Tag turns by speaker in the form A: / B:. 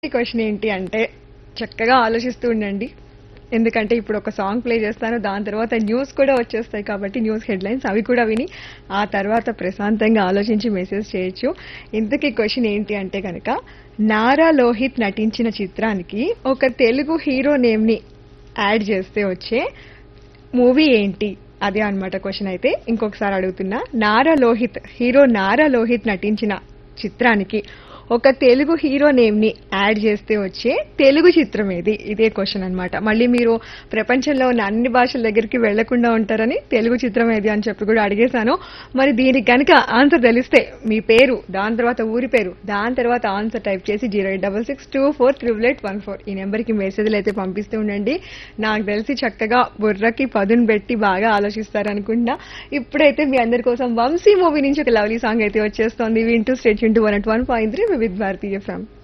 A: question ఏంటి అంటే చక్కగా ఆలోచిస్తూ ఉండండి ఎందుకంటే ఇప్పుడు ఒక సాంగ్ ప్లే చేస్తాను దాని తర్వాత న్యూస్ కూడా వచ్చేస్తాయి కాబట్టి న్యూస్ హెడ్లైన్స్ అవి కూడా విని ఆ తర్వాత ప్రశాంతంగా ఆలోచించి మెసేజ్ చేయొచ్చు ఇంతకీ క్వశ్చన్ ఏంటి అంటే కనుక నారా లోహిత్ నటించిన చిత్రానికి ఒక తెలుగు హీరో నేమ్ని యాడ్ చేస్తే వచ్చే మూవీ ఏంటి అదే అన్నమాట క్వశ్చన్ అయితే ఇంకొకసారి అడుగుతున్నా నారా లోహిత్ హీరో నారా లోహిత్ నటించిన చిత్రానికి ఒక తెలుగు హీరో నేమ్ ని యాడ్ చేస్తే వచ్చే తెలుగు చిత్రం ఏది ఇదే క్వశ్చన్ అన్నమాట మళ్ళీ మీరు ప్రపంచంలో ఉన్న అన్ని భాషల దగ్గరికి వెళ్లకుండా ఉంటారని తెలుగు చిత్రం ఏది అని చెప్పి కూడా అడిగేశాను మరి దీనికి కనుక ఆన్సర్ తెలిస్తే మీ పేరు దాని తర్వాత ఊరి పేరు దాని తర్వాత ఆన్సర్ టైప్ చేసి zero eight double six two four triple eight one four ఈ నెంబర్కి మెసేజ్లు అయితే పంపిస్తూ ఉండండి నాకు తెలిసి చక్కగా బుర్రకి పదును పెట్టి బాగా ఆలోచిస్తారనుకుంటా ఇప్పుడైతే మీ అందరి కోసం వంశీ మూవీ నుంచి ఒక లవ్లీ సాంగ్ అయితే వచ్చేస్తోంది వింటూ స్టేట్ చింటూ one at one point three with భారతీయ ఫ్యామ్